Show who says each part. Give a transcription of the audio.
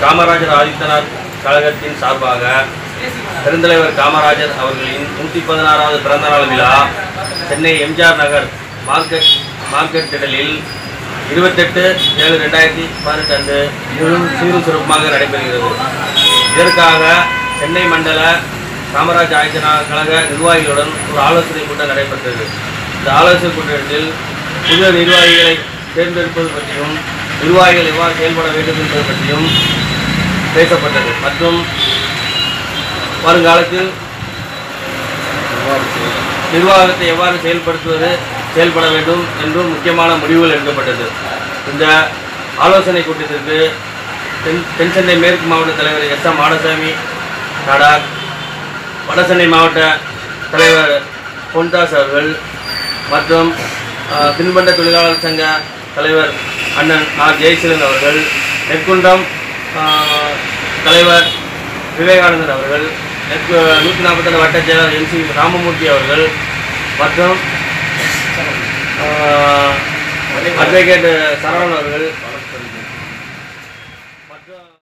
Speaker 1: காமராஜர் ஆதித்தனார் கழகத்தின் சார்பாக பெருந்தலைவர் காமராஜர் அவர்களின் நூற்றி பதினாறாவது பிறந்தநாள் விழா சென்னை எம்ஜிஆர் நகர் மார்க்கெட் மார்க்கெட் திடலில் இருபத்தெட்டு ஏழு ரெண்டாயிரத்தி பதினெட்டு அன்று மிகவும் சீரும் சிறப்புமாக நடைபெறுகிறது இதற்காக சென்னை மண்டல காமராஜ் ஆதித்தனார் கழக நிர்வாகிகளுடன் ஒரு ஆலோசனை கூட்டம் நடைபெற்றது இந்த ஆலோசனை கூட்டத்தில் புதிய நிர்வாகிகளை தேர்ந்தெடுப்பது பற்றியும் நிர்வாகிகள் எவ்வாறு செயல்பட வேண்டும் என்பது பற்றியும் பேசப்பட்டது மற்றும் வருங்காலத்தில் நிர்வாகத்தை எவ்வாறு செயல்படுத்துவது செயல்பட வேண்டும் என்றும் முக்கியமான முடிவுகள் எடுக்கப்பட்டது இந்த ஆலோசனை கூட்டத்திற்கு தென் தென் சென்னை மேற்கு மாவட்ட தலைவர் எஸ் எம் மாடசாமி நாடார் வடசென்னை மாவட்ட தலைவர் பொன்தாஸ் அவர்கள் மற்றும் அஹ், தின்பண்ட தொழிலாளர் சங்க தலைவர் அண்ணன் ஆர் ஜெயசீலன் அவர்கள் நெற்குன்றம் அஹ், தலைவர் விவேகானந்தன் அவர்கள் நெற்கு நூற்றி நாற்பத்தேழு வட்ட செயலர் எம் சி ராமமூர்த்தி அவர்கள் மற்றும் அட்வொகேட் சரவணன் அவர்கள்